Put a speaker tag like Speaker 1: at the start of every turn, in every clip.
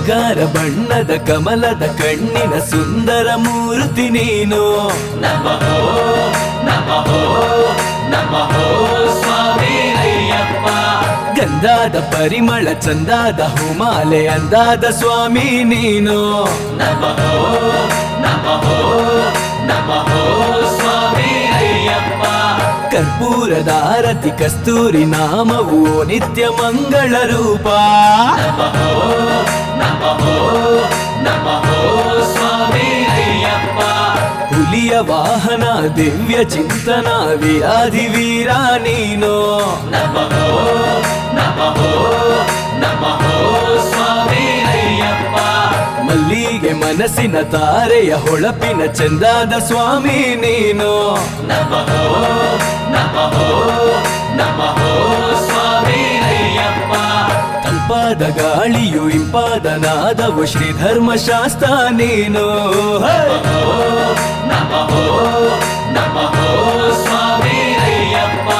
Speaker 1: ಬಂಗಾರ ಬಣ್ಣದ ಕಮಲದ ಕಣ್ಣಿನ ಸುಂದರ ಮೂರ್ತಿ ನೀನು
Speaker 2: ನಮೋ ನಮೋ ನಮೋ ಸ್ವಾಮಿ ಅಯ್ಯಪ್ಪ
Speaker 1: ಗಂಧಾದ ಪರಿಮಳ ಚಂದಾದ ಹುಮಾಲೆ ಅಂದಾದ ಸ್ವಾಮಿ ನೀನು
Speaker 2: ನಮೋ ನಮೋ ನಮೋ ಸ್ವಾಮಿ ಅಯ್ಯಪ್ಪ
Speaker 1: ಕರ್ಪೂರದ ಆರತಿ ಕಸ್ತೂರಿ ನಾಮವು ನಿತ್ಯ ಮಂಗಳ ರೂಪ
Speaker 2: ನಮೋ ನಮೋ ನಮೋ ಸ್ವಾಮಿ ಅಯ್ಯಪ್ಪ
Speaker 1: ಹುಲಿಯ ವಾಹನ ದಿವ್ಯ ಚಿಂತನ ವಿರಾಧಿ ವೀರ ನೀನು
Speaker 2: ನಮೋ ನಮೋ ನಮೋ ಸ್ವಾಮಿ ಅಯ್ಯಪ್ಪ
Speaker 1: ಮಲ್ಲಿಗೆ ಮನಸ್ಸಿನ ತಾರೆಯ ಹೊಳಪಿನ ಚಂದಾದ ಸ್ವಾಮಿ ನೀನು
Speaker 2: ನಮೋ ನಮೋ ನಮೋ ಸ್ವಾಮಿ ಅಯ್ಯಪ್ಪ
Speaker 1: ತಂಪಾದ ಗಾಳಿಯು ಇಂಪಾದ ನಾದವು ಶ್ರೀ ಧರ್ಮಶಾಸ್ತ್ರ ನೀನು ಹೇ!
Speaker 2: ನಮೋ ನಮೋ ಸ್ವಾಮಿ ಅಯ್ಯಪ್ಪ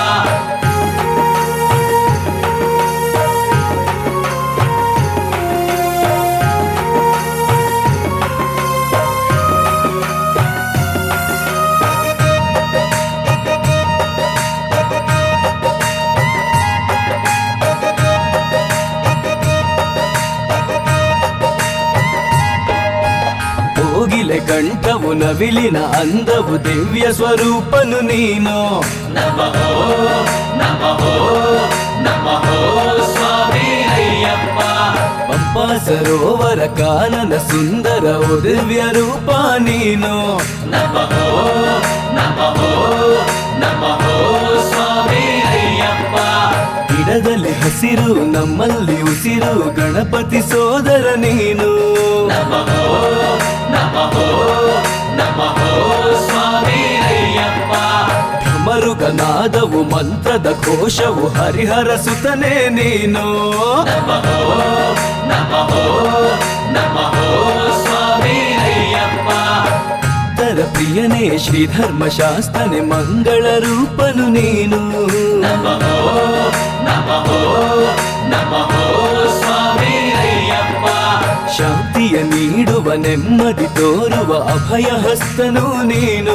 Speaker 1: ಕೋಗಿಲೆ ಕಂಠವು ನವಿಲಿನ ಅಂದವು ದಿವ್ಯ ಸ್ವರೂಪನು ನೀನು
Speaker 2: ನಮೋ ನಮೋ ನಮೋ ಸ್ವಾಮಿ ಅಯ್ಯಪ್ಪ
Speaker 1: ಪಂಪ ಸರೋವರ ಕಾನನ ಸುಂದರ ದಿವ್ಯ ರೂಪ ನೀನು
Speaker 2: ನಮೋ ನಮೋ ನಮೋ ಸ್ವಾಮಿ ಅಯ್ಯಪ್ಪ
Speaker 1: ಗಿಡದಲ್ಲಿ ಹಸಿರು ನಮ್ಮಲ್ಲಿ ಉಸಿರು ಗಣಪತಿ ಸೋದರ ನೀನು
Speaker 2: ನಮೋ ನಮೋ ನಮೋ ಸ್ವಾಮಿ ಅಯ್ಯಪ್ಪ
Speaker 1: ಢಮರುಗನಾದವು ಮಂತ್ರದ ಘೋಷವು ಹರಿಹರ ಸುತನೇ ನೀನು
Speaker 2: ನಮೋ ನಮೋ ನಮೋ ಸ್ವಾಮಿ ಅಯ್ಯಪ್ಪ
Speaker 1: ತರ ಪ್ರಿಯನೇ ಶ್ರೀ ಧರ್ಮಶಾಸ್ತ್ರನೆ ಮಂಗಳ ರೂಪನು ನೀನು
Speaker 2: ನಮೋ ನಮೋ ನಮೋ ಸ್ವಾಮಿ ಅಯ್ಯಪ್ಪ
Speaker 1: ಶಾಂತಿಯ ನೀಡುವ ನೆಮ್ಮದಿ ತೋರುವ ಅಭಯ ಹಸ್ತನು ನೀನು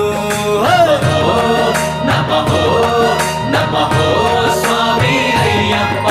Speaker 2: ನಮೋ ನಮೋ ಸ್ವಾಮಿ ಅಯ್ಯಪ್ಪ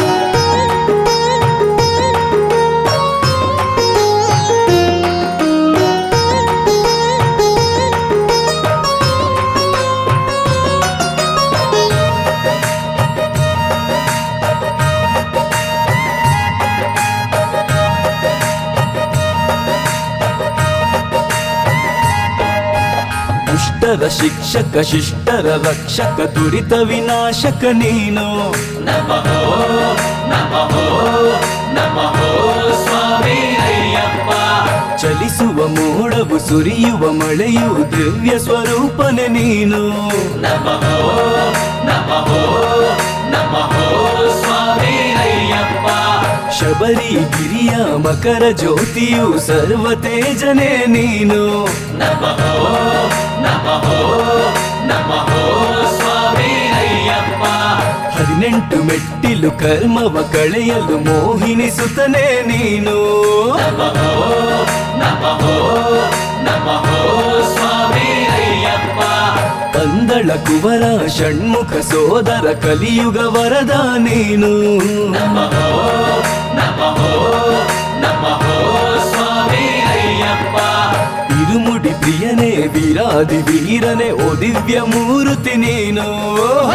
Speaker 1: ದುಷ್ಟರ ಶಿಕ್ಷಕ ಶಿಷ್ಟರ ರಕ್ಷಕ ದುರಿತ ವಿನಾಶಕ ನೀನು
Speaker 2: ನಮೋ ನಮೋ ನಮೋ ಸ್ವಾಮಿ ಅಯ್ಯಪ್ಪ
Speaker 1: ಚಲಿಸುವ ಮೋಡವು ಸುರಿಯುವ ಮಳೆಯು ದಿವ್ಯ ಸ್ವರೂಪನೆ ನೀನು
Speaker 2: ನಮೋ ನಮೋ ನಮೋ ಸ್ವಾಮಿ ಅಯ್ಯಪ್ಪ
Speaker 1: ಶಬರಿ ಗಿರಿಯ ಮಕರ ಜ್ಯೋತಿಯು ಸರ್ವ ತೇಜನೆ ನೀನು
Speaker 2: ನಮೋ ನಮೋ ನಮೋ ಸ್ವಾಮಿ ಅಯ್ಯಪ್ಪ
Speaker 1: ಹದಿನೆಂಟು ಮೆಟ್ಟಿಲು ಕರ್ಮವ ಕಳೆಯಲು ಮೋಹಿನಿ ಸುತನೆ ನೀನು
Speaker 2: ನಮೋ ನಮೋ ನಮೋ ಸ್ವಾಮಿ ಅಯ್ಯಪ್ಪ
Speaker 1: ಕಂದಳ ಕುವರ ಷಣ್ಮುಖ ಸೋದರ ಕಲಿಯುಗ ವರದ ನೀನು
Speaker 2: ನಮೋ ನಮೋ ನಮೋ ಸ್ವಾಮಿ ಅಯ್ಯಪ್ಪ
Speaker 1: ಇರುಮುಡಿ ಪ್ರಿಯನೇ ವೀರಾದಿ ವೀರನೇ ಓ ದಿವ್ಯ ಮೂರುತಿ ನೀನು